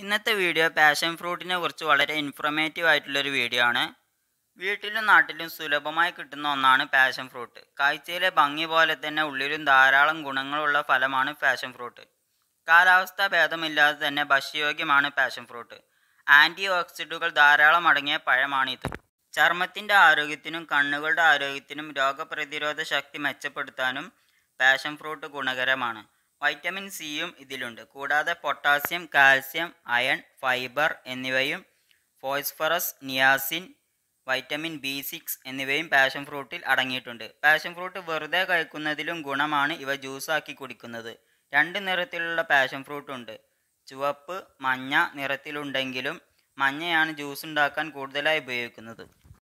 ഇന്നത്തെ video passion ഫ്രൂട്ടിനെ കുറിച്ച് വളരെ ഇൻഫർമേറ്റീവ് ആയിട്ടുള്ളൊരു വീഡിയോ ആണ് വീട്ടിലും നാട്ടിലും സുലഭമായി കിട്ടുന്ന ഒന്നാണ് പാഷൻ ഫ്രൂട്ട് കാഴ്ചയിലെ ഭംഗി പോലെ തന്നെ ഉള്ളിലും ധാരാളം ഗുണങ്ങളുള്ള ഫലമാണ് പാഷൻ ഫ്രൂട്ട് കാലാവസ്ഥാ ഭേദമില്ലാതെ തന്നെ ഭക്ഷ്യയോഗ്യമാണ് പാഷൻ ഫ്രൂട്ട് ആൻറ്റി ഓക്സിഡുകൾ ധാരാളം അടങ്ങിയ പഴമാണിത് ചർമ്മത്തിൻ്റെ ആരോഗ്യത്തിനും കണ്ണുകളുടെ ആരോഗ്യത്തിനും രോഗപ്രതിരോധ ശക്തി മെച്ചപ്പെടുത്താനും പാഷൻ ഫ്രൂട്ട് ഗുണകരമാണ് വൈറ്റമിൻ സിയും ഇതിലുണ്ട് കൂടാതെ പൊട്ടാസ്യം കാൽസ്യം അയൺ ഫൈബർ എന്നിവയും phosphorus niacin vitamin B six എന്നിവയും പാഷൻ ഫ്രൂട്ടിൽ അടങ്ങിയിട്ടുണ്ട് പാഷൻ ഫ്രൂട്ട് വെറുതെ കഴിക്കുന്നതിലും ഗുണമാണ് ഇവ ജ്യൂസാക്കി കുടിക്കുന്നത് രണ്ട് നിറത്തിലുള്ള പാഷൻ ഫ്രൂട്ട് ഉണ്ട് ചുവപ്പ് മഞ്ഞ നിറത്തിലുണ്ടെങ്കിലും മഞ്ഞയാണ് ജ്യൂസ് ഉണ്ടാക്കാൻ കൂടുതലായി ഉപയോഗിക്കുന്നത്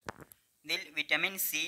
ഇതിൽ vitamin C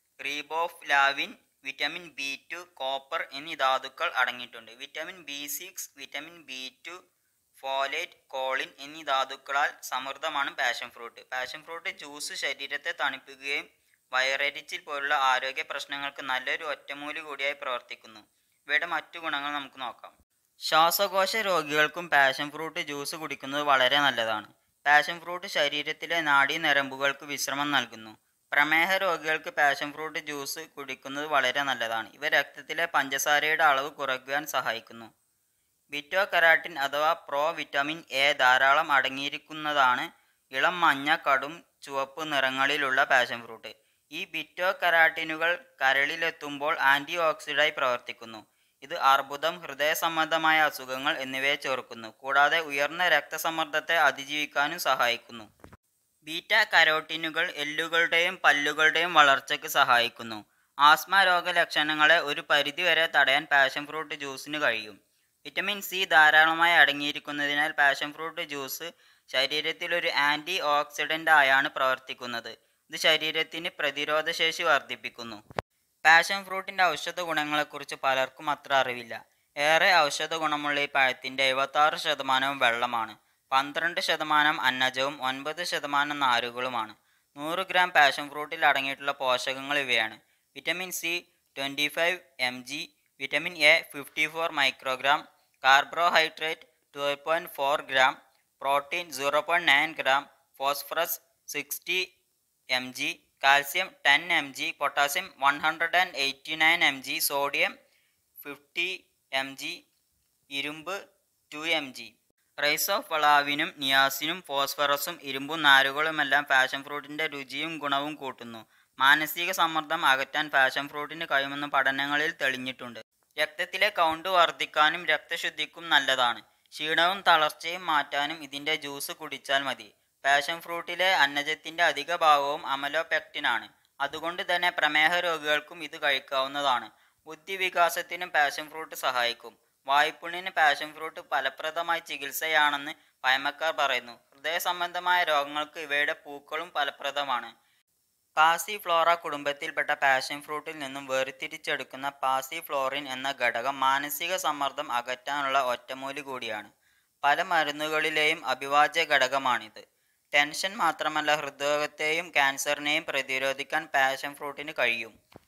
riboflavin vitamin B two copper എന്നീ ധാതുക്കൾ അടങ്ങിയിട്ടുണ്ട് vitamin B six vitamin B two folate choline എന്നീ ധാതുക്കളാൽ സമൃദ്ധമാണ് passion fruit passion fruit juice ശരീരത്തെ തണുപ്പിക്കുകയും വയറരിച്ചിൽ പോലുള്ള ആരോഗ്യ പ്രശ്നങ്ങൾക്ക് നല്ലൊരു ഒറ്റമൂലി കൂടിയായി പ്രവർത്തിക്കുന്നു ഇവയുടെ മറ്റു ഗുണങ്ങൾ നമുക്ക് നോക്കാം ശ്വാസകോശ രോഗികൾക്കും പാഷൻ ഫ്രൂട്ട് ജ്യൂസ് കുടിക്കുന്നത് വളരെ നല്ലതാണ് പാഷൻ ഫ്രൂട്ട് ശരീരത്തിലെ നാഡീ നരമ്പുകൾക്ക് വിശ്രമം നൽകുന്നു പ്രമേഹ രോഗികൾക്ക് പാഷൻ ഫ്രൂട്ട് ജ്യൂസ് കുടിക്കുന്നത് വളരെ നല്ലതാണ് ഇവ രക്തത്തിലെ പഞ്ചസാരയുടെ അളവ് കുറയ്ക്കുവാൻ സഹായിക്കുന്നു ബിറ്റോ കരാട്ടിൻ അഥവാ പ്രോ വിറ്റമിൻ എ ധാരാളം അടങ്ങിയിരിക്കുന്നതാണ് ഇളം മഞ്ഞ കടും ചുവപ്പ് നിറങ്ങളിലുള്ള പാഷൻ ഫ്രൂട്ട് ഈ ബിറ്റോ കരാട്ടിനുകൾ കരളിലെത്തുമ്പോൾ ആൻറ്റി ഓക്സിഡായി പ്രവർത്തിക്കുന്നു ഇത് അർബുദം ഹൃദയ സംബന്ധമായ അസുഖങ്ങൾ എന്നിവയെ ചെറുക്കുന്നു കൂടാതെ ഉയർന്ന രക്തസമ്മർദ്ദത്തെ അതിജീവിക്കാനും സഹായിക്കുന്നു ബീറ്റ കരോട്ടിനുകൾ എല്ലുകളുടെയും പല്ലുകളുടെയും വളർച്ചയ്ക്ക് സഹായിക്കുന്നു ആസ്മ രോഗലക്ഷണങ്ങളെ ഒരു പരിധിവരെ തടയാൻ പാഷൻ ഫ്രൂട്ട് ജ്യൂസിന് കഴിയും വിറ്റമിൻ സി ധാരാളമായി അടങ്ങിയിരിക്കുന്നതിനാൽ പാഷൻ ഫ്രൂട്ട് ജ്യൂസ് ശരീരത്തിൽ ഒരു ആൻറ്റി ഓക്സിഡൻ്റ് ആയാണ് പ്രവർത്തിക്കുന്നത് ഇത് ശരീരത്തിന് പ്രതിരോധശേഷി വർദ്ധിപ്പിക്കുന്നു പാഷൻ ഫ്രൂട്ടിൻ്റെ ഔഷധ ഗുണങ്ങളെക്കുറിച്ച് പലർക്കും അത്ര അറിവില്ല ഏറെ ഔഷധ ഗുണമുള്ള ഈ പഴത്തിൻ്റെ എഴുപത്താറ് ശതമാനവും വെള്ളമാണ് പന്ത്രണ്ട് ശതമാനം അന്നജവും ഒൻപത് ശതമാനം നാരുകളുമാണ് നൂറ് ഗ്രാം പാഷൻ ഫ്രൂട്ടിൽ അടങ്ങിയിട്ടുള്ള പോഷകങ്ങൾ ഇവയാണ് vitamin C twenty five M G vitamin A fifty four microgram carbohydrate twelve point four gram protein zero point nine gram phosphorus sixty M G calcium ten M G potassium one hundred and eighty nine M G sodium fifty M G ഇരുമ്പ് two M G റൈസോഫളാവിനും നിയാസിനും ഫോസ്ഫറസും ഇരുമ്പും നാരുകളുമെല്ലാം passion ഫ്രൂട്ടിൻ്റെ രുചിയും ഗുണവും കൂട്ടുന്നു മാനസിക സമ്മർദ്ദം അകറ്റാൻ പാഷൻ ഫ്രൂട്ടിന് കഴിയുമെന്ന് പഠനങ്ങളിൽ തെളിഞ്ഞിട്ടുണ്ട് രക്തത്തിലെ കൗണ്ട് വർദ്ധിക്കാനും രക്തശുദ്ധിക്കും നല്ലതാണ് ക്ഷീണവും തളർച്ചയും മാറ്റാനും ഇതിൻ്റെ ജ്യൂസ് കുടിച്ചാൽ മതി പാഷൻ ഫ്രൂട്ടിലെ അന്നജത്തിൻ്റെ അധിക ഭാഗവും അമലോപെക്റ്റിനാണ് അതുകൊണ്ട് തന്നെ പ്രമേഹ രോഗികൾക്കും ഇത് കഴിക്കാവുന്നതാണ് ബുദ്ധിവികാസത്തിനും പാഷൻ ഫ്രൂട്ട് സഹായിക്കും വായ്പുണ്ണിന് പാഷൻ ഫ്രൂട്ട് ഫലപ്രദമായ ചികിത്സയാണെന്ന് പഴമക്കാർ പറയുന്നു ഹൃദയ സംബന്ധമായ രോഗങ്ങൾക്ക് ഇവയുടെ പൂക്കളും ഫലപ്രദമാണ് പാസി ഫ്ലോറ കുടുംബത്തിൽപ്പെട്ട പാഷൻ ഫ്രൂട്ടിൽ നിന്നും വേർതിരിച്ചെടുക്കുന്ന പാസി ഫ്ലോറിൻ എന്ന ഘടകം മാനസിക സമ്മർദ്ദം അകറ്റാനുള്ള ഒറ്റമൂലി കൂടിയാണ് പല മരുന്നുകളിലെയും അഭിവാജ്യ ഘടകമാണിത് ടെൻഷൻ മാത്രമല്ല ഹൃദ്രോഗത്തെയും ക്യാൻസറിനെയും പ്രതിരോധിക്കാൻ പാഷൻ ഫ്രൂട്ടിന് കഴിയും